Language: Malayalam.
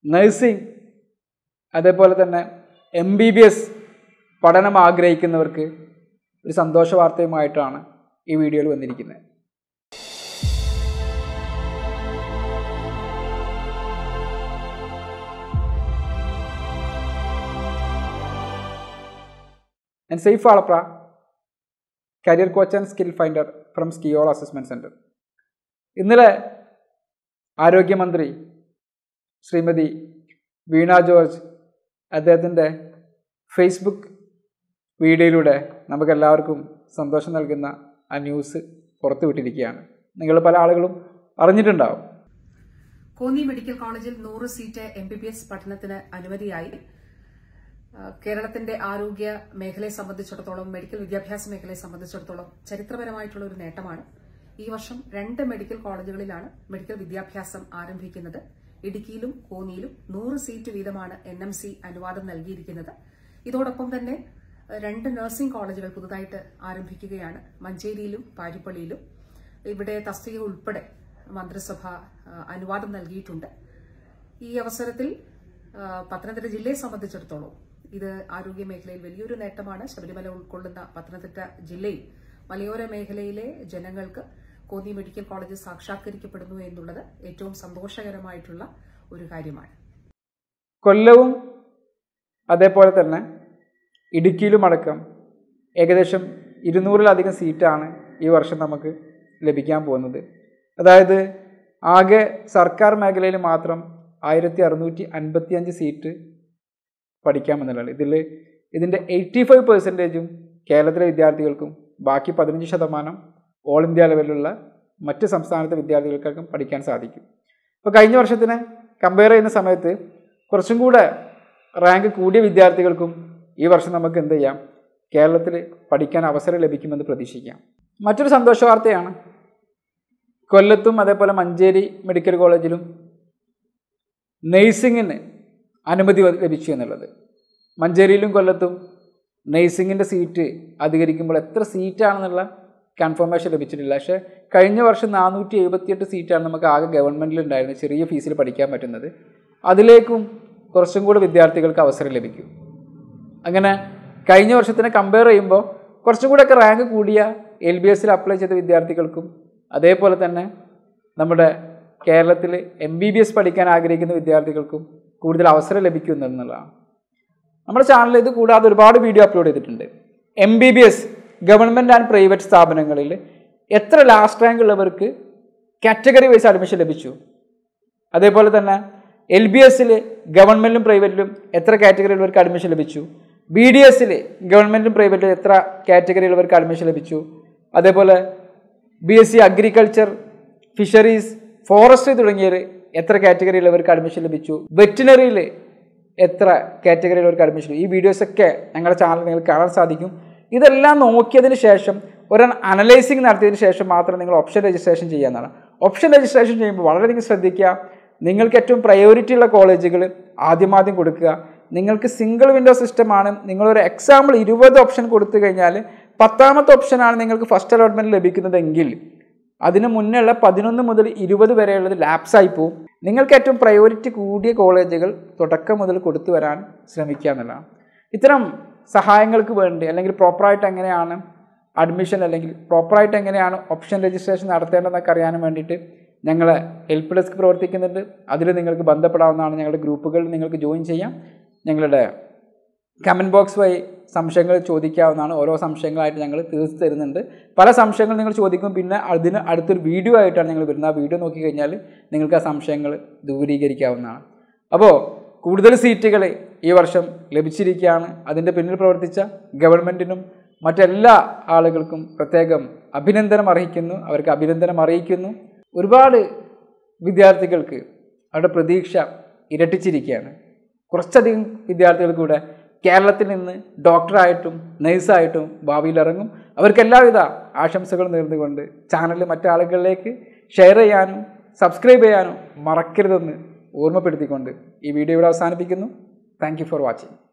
നഴ്സിംഗ് അതേപോലെ തന്നെ എം ബി ബി എസ് പഠനം ആഗ്രഹിക്കുന്നവർക്ക് ഒരു സന്തോഷ വാർത്തയുമായിട്ടാണ് ഈ വീഡിയോയിൽ വന്നിരിക്കുന്നത് ഞാൻ സെയ്ഫ് ആളപ്ര career coach and skill finder from സ്കിയോൾ അസസ്മെൻറ്റ് സെൻറ്റർ ഇന്നലെ ആരോഗ്യമന്ത്രി ശ്രീമതി വീണ ജോർജ് അദ്ദേഹത്തിൻ്റെ ഫേസ്ബുക്ക് വീഡിയോയിലൂടെ നമുക്കെല്ലാവർക്കും സന്തോഷം നൽകുന്ന ആ ന്യൂസ് പുറത്തുവിട്ടിരിക്കുകയാണ് നിങ്ങൾ പല ആളുകളും അറിഞ്ഞിട്ടുണ്ടാവും കോന്നി മെഡിക്കൽ കോളേജിൽ നൂറ് seat M B B S പഠനത്തിന് അനുമതിയായി ആ, കേരളത്തിന്റെ ആരോഗ്യ മേഖലയെ സംബന്ധിച്ചിടത്തോളം മെഡിക്കൽ വിദ്യാഭ്യാസ മേഖലയെ സംബന്ധിച്ചിടത്തോളം ചരിത്രപരമായിട്ടുള്ള ഒരു നേട്ടമാണ് ഈ വർഷം രണ്ട് മെഡിക്കൽ കോളേജുകളിലാണ് മെഡിക്കൽ വിദ്യാഭ്യാസം ആരംഭിക്കുന്നത് ഇടുക്കിയിലും കോന്നിയിലും നൂറ് സീറ്റ് വീതമാണ് എൻ എം സി അനുവാദം നൽകിയിരിക്കുന്നത് ഇതോടൊപ്പം തന്നെ ആ, രണ്ട് നഴ്സിംഗ് കോളേജുകൾ പുതുതായിട്ട് ആരംഭിക്കുകയാണ് മഞ്ചേരിയിലും പാരിപ്പള്ളിയിലും ഇവിടെ തസ്തിക ഉൾപ്പെടെ മന്ത്രിസഭ ആ, അനുവാദം നൽകിയിട്ടുണ്ട് ഈ അവസരത്തിൽ ആ, പത്തനംതിട്ട ജില്ലയെ സംബന്ധിച്ചിടത്തോളം ഇത് ആരോഗ്യ മേഖലയിൽ വലിയൊരു നേട്ടമാണ് ശബരിമല ഉൾക്കൊള്ളുന്ന പത്തനംതിട്ട ജില്ലയിൽ മലയോര മേഖലയിലെ ജനങ്ങൾക്ക് കോന്നി മെഡിക്കൽ കോളേജ് സാക്ഷാത്കരിക്കപ്പെടുന്നു എന്നുള്ളത് ഏറ്റവും സന്തോഷകരമായിട്ടുള്ള ഒരു കാര്യമാണ് കൊല്ലവും അതേപോലെ തന്നെ ഇടുക്കിയിലുമടക്കം ഏകദേശം ഇരുന്നൂറിലധികം സീറ്റാണ് ഈ വർഷം നമുക്ക് ലഭിക്കാൻ പോകുന്നത് അതായത് ആകെ സർക്കാർ മേഖലയിൽ മാത്രം ആയിരത്തി അറുന്നൂറ്റി അൻപത്തിയഞ്ച് സീറ്റ് പഠിക്കാമെന്നുള്ളത് ഇതിൽ ഇതിൻ്റെ എയ്റ്റി ഫൈവ് പെർസെൻറ്റേജും കേരളത്തിലെ വിദ്യാർത്ഥികൾക്കും ബാക്കി പതിനഞ്ച് ശതമാനം ഓൾ ഇന്ത്യ ലെവലിലുള്ള മറ്റ് സംസ്ഥാനത്തെ വിദ്യാർത്ഥികൾക്കും പഠിക്കാൻ സാധിക്കും അപ്പോൾ കഴിഞ്ഞ വർഷത്തിന് കമ്പയർ ചെയ്യുന്ന സമയത്ത് കുറച്ചും കൂടെ റാങ്ക് കൂടിയ വിദ്യാർത്ഥികൾക്കും ഈ വർഷം നമുക്ക് എന്ത് ചെയ്യാം കേരളത്തിൽ പഠിക്കാൻ അവസരം ലഭിക്കുമെന്ന് പ്രതീക്ഷിക്കാം മറ്റൊരു സന്തോഷ വാർത്തയാണ് കൊല്ലത്തും അതേപോലെ മഞ്ചേരി മെഡിക്കൽ കോളേജിലും നെയ്സിങ്ങിന് അനുമതി വ- ലഭിച്ചു എന്നുള്ളത് മഞ്ചേരിയിലും കൊല്ലത്തും നെയ്സിങ്ങിൻ്റെ സീറ്റ് അധികരിക്കുമ്പോൾ എത്ര സീറ്റാണെന്നുള്ള കൺഫർമേഷൻ ലഭിച്ചിട്ടില്ല പക്ഷേ കഴിഞ്ഞ വർഷം നാനൂറ്റി എഴുപത്തിയെട്ട് സീറ്റാണ് നമുക്ക് ആകെ ഗവൺമെൻറ്റിൽ ഉണ്ടായിരുന്നത് ചെറിയ ഫീസിൽ പഠിക്കാൻ പറ്റുന്നത് അതിലേക്കും കുറച്ചും കൂടി വിദ്യാർത്ഥികൾക്ക് അവസരം ലഭിക്കും അങ്ങനെ കഴിഞ്ഞ വർഷത്തിനെ കമ്പയർ ചെയ്യുമ്പോൾ കുറച്ചും കൂടെയൊക്കെ റാങ്ക് കൂടിയ എൽ ബി എസിൽ അപ്ലൈ ചെയ്ത വിദ്യാർത്ഥികൾക്കും അതേപോലെ തന്നെ നമ്മുടെ കേരളത്തിൽ എം ബി ബി എസ് പഠിക്കാൻ ആഗ്രഹിക്കുന്ന വിദ്യാർത്ഥികൾക്കും കൂടുതൽ അവസരം ലഭിക്കും എന്നുള്ളതാണ് നമ്മുടെ ചാനലിൽ ഇത് കൂടാതെ ഒരുപാട് വീഡിയോ അപ്ലോഡ് ചെയ്തിട്ടുണ്ട് M B B S government and private സ്ഥാപനങ്ങളിൽ എത്ര ലാസ്റ്റ് റാങ്ക് ഉള്ളവർക്ക് കാറ്റഗറി വൈസ് അഡ്മിഷൻ ലഭിച്ചു അതേപോലെ തന്നെ എൽ ബി എസിൽ ഗവൺമെൻറ്റിലും പ്രൈവറ്റിലും എത്ര കാറ്റഗറിയിലുള്ളവർക്ക് അഡ്മിഷൻ ലഭിച്ചു ബി ഡി എസിൽ ഗവൺമെൻറ്റിലും പ്രൈവറ്റിലും എത്ര കാറ്റഗറിയിലുള്ളവർക്ക് അഡ്മിഷൻ ലഭിച്ചു അതേപോലെ B S C agriculture fisheries forestry തുടങ്ങിയവർ എത്ര കാറ്റഗറിയിലുള്ളവർക്ക് അഡ്മിഷൻ ലഭിച്ചു വെറ്റിനറിയിൽ എത്ര കാറ്റഗറിയിലുള്ളവർക്ക് അഡ്മിഷൻ ലഭിച്ചു ഈ വീഡിയോസൊക്കെ ഞങ്ങളുടെ ചാനൽ നിങ്ങൾക്ക് കാണാൻ സാധിക്കും ഇതെല്ലാം നോക്കിയതിന് ശേഷം ഒരു അനലൈസിങ് നടത്തിയതിന് ശേഷം മാത്രം നിങ്ങൾ ഓപ്ഷൻ രജിസ്ട്രേഷൻ ചെയ്യാവുന്നതാണ് ഓപ്ഷൻ രജിസ്ട്രേഷൻ ചെയ്യുമ്പോൾ വളരെയധികം ശ്രദ്ധിക്കുക നിങ്ങൾക്ക് ഏറ്റവും പ്രയോറിറ്റി ഉള്ള കോളേജുകൾ ആദ്യമാദ്യം കൊടുക്കുക നിങ്ങൾക്ക് സിംഗിൾ വിൻഡോ സിസ്റ്റമാണ് നിങ്ങളൊരു എക്സാമ്പിൾ ഇരുപത് ഓപ്ഷൻ കൊടുത്തു കഴിഞ്ഞാൽ പത്താമത്തെ ഓപ്ഷനാണ് നിങ്ങൾക്ക് ഫസ്റ്റ് അലോട്ട്മെൻറ്റ് ലഭിക്കുന്നതെങ്കിൽ അതിന് മുന്നേ ഉള്ള പതിനൊന്ന് മുതൽ ഇരുപത് വരെയുള്ളത് ലാപ്സായി പോവും നിങ്ങൾക്ക് ഏറ്റവും പ്രയോറിറ്റി കൂടിയ കോളേജുകൾ തുടക്കം മുതൽ കൊടുത്തു വരാൻ ശ്രമിക്കുക എന്നുള്ളതാണ് ഇത്തരം സഹായങ്ങൾക്ക് വേണ്ടി അല്ലെങ്കിൽ പ്രോപ്പറായിട്ട് എങ്ങനെയാണ് അഡ്മിഷൻ അല്ലെങ്കിൽ പ്രോപ്പറായിട്ട് എങ്ങനെയാണ് ഓപ്ഷൻ രജിസ്ട്രേഷൻ നടത്തേണ്ടതെന്നൊക്കെ അറിയാനും വേണ്ടിയിട്ട് ഞങ്ങൾ ഹെൽപ്പ് ഡെസ്ക് പ്രവർത്തിക്കുന്നുണ്ട് അതിൽ നിങ്ങൾക്ക് ബന്ധപ്പെടാവുന്നതാണ് ഞങ്ങളുടെ ഗ്രൂപ്പുകളിൽ നിങ്ങൾക്ക് ജോയിൻ ചെയ്യാം ഞങ്ങളുടെ കമൻറ്റ് ബോക്സ് വഴി സംശയങ്ങൾ ചോദിക്കാവുന്നതാണ് ഓരോ സംശയങ്ങളായിട്ട് ഞങ്ങൾ തീർത്ത് തരുന്നുണ്ട് പല സംശയങ്ങൾ നിങ്ങൾ ചോദിക്കും പിന്നെ അതിന് അടുത്തൊരു വീഡിയോ ആയിട്ടാണ് ഞങ്ങൾ വരുന്നത് ആ വീഡിയോ നോക്കിക്കഴിഞ്ഞാൽ നിങ്ങൾക്ക് ആ സംശയങ്ങൾ ദൂരീകരിക്കാവുന്നതാണ് അപ്പോൾ കൂടുതൽ സീറ്റുകൾ ഈ വർഷം ലഭിച്ചിരിക്കുകയാണ് അതിൻ്റെ പിന്നിൽ പ്രവർത്തിച്ച ഗവൺമെൻറ്റിനും മറ്റെല്ലാ ആളുകൾക്കും പ്രത്യേകം അഭിനന്ദനം അർഹിക്കുന്നു അവർക്ക് അഭിനന്ദനം അറിയിക്കുന്നു ഒരുപാട് വിദ്യാർത്ഥികൾക്ക് അവരുടെ പ്രതീക്ഷ ഇരട്ടിച്ചിരിക്കുകയാണ് കുറച്ചധികം വിദ്യാർത്ഥികൾ കൂടെ കേരളത്തിൽ നിന്ന് ഡോക്ടറായിട്ടും നഴ്സായിട്ടും ഭാവിയിൽ ഇറങ്ങും അവർക്ക് എല്ലാവിധ ആശംസകളും നേർന്നുകൊണ്ട് ചാനൽ മറ്റാളുകളിലേക്ക് ഷെയർ ചെയ്യാനും സബ്സ്ക്രൈബ് ചെയ്യാനും മറക്കരുതെന്ന് ഓർമ്മപ്പെടുത്തിക്കൊണ്ട് ഈ വീഡിയോ ഇവിടെ അവസാനിപ്പിക്കുന്നു താങ്ക് ഫോർ വാച്ചിങ്